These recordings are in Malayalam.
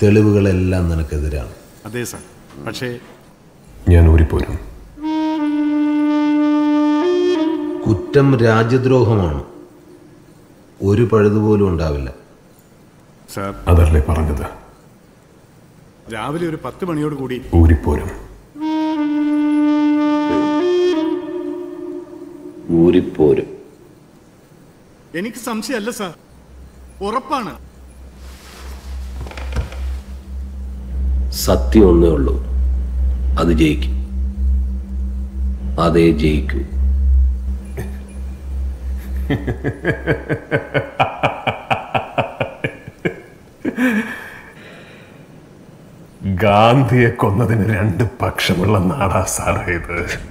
തെളിവുകളെല്ലാം നിനക്കെതിരാണ് അതെ സാർ പക്ഷേ ഞാൻ ഊരിപ്പോരും കുറ്റം രാജ്യദ്രോഹമാണ് ഒരു പഴുതുപോലും ഉണ്ടാവില്ല സാർ അതല്ലേ പറഞ്ഞത് രാവിലെ ഒരു പത്ത് മണിയോട് കൂടി ഊരിപ്പോരും ഊരിപ്പോരും എനിക്ക് സംശയമല്ല സാർ ഉറപ്പാണ് സത്യം ഒന്നേ ഉള്ളൂ അത് ജയിക്കും അതേ ജയിക്കൂ ഗാന്ധിയെ കൊന്നതിന് രണ്ട് പക്ഷമുള്ള നാടാ സാറേ ഇത്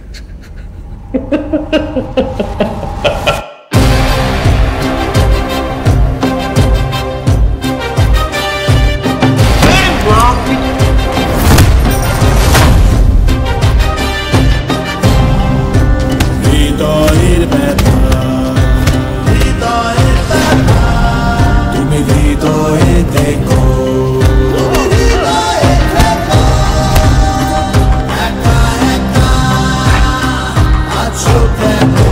Grito il Petra Grito il Petra Tu mi grito e tengo Tu mi grito e tengo Ecca, ecca Faccio tempo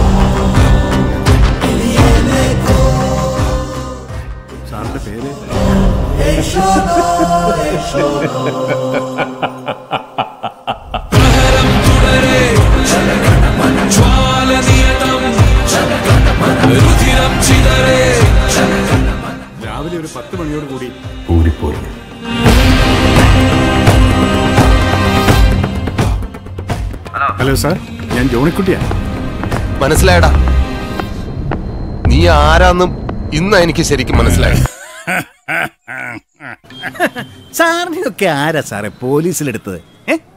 Elieneko സാറിന്റെ പേര് E sono, e sono രാവിലെ ഒരു പത്ത് മണിയോട് കൂടി ഊരിപ്പോരും ഹലോ സാർ ഞാൻ ജോണിക്കുട്ടിയാണ് മനസ്സിലായടാ നീ ആരാന്നും ഇന്ന് എനിക്ക് ശരിക്കും മനസ്സിലായി സാറിനെയൊക്കെ ആരാ സാറേ പോലീസിലെടുത്തത് ഏ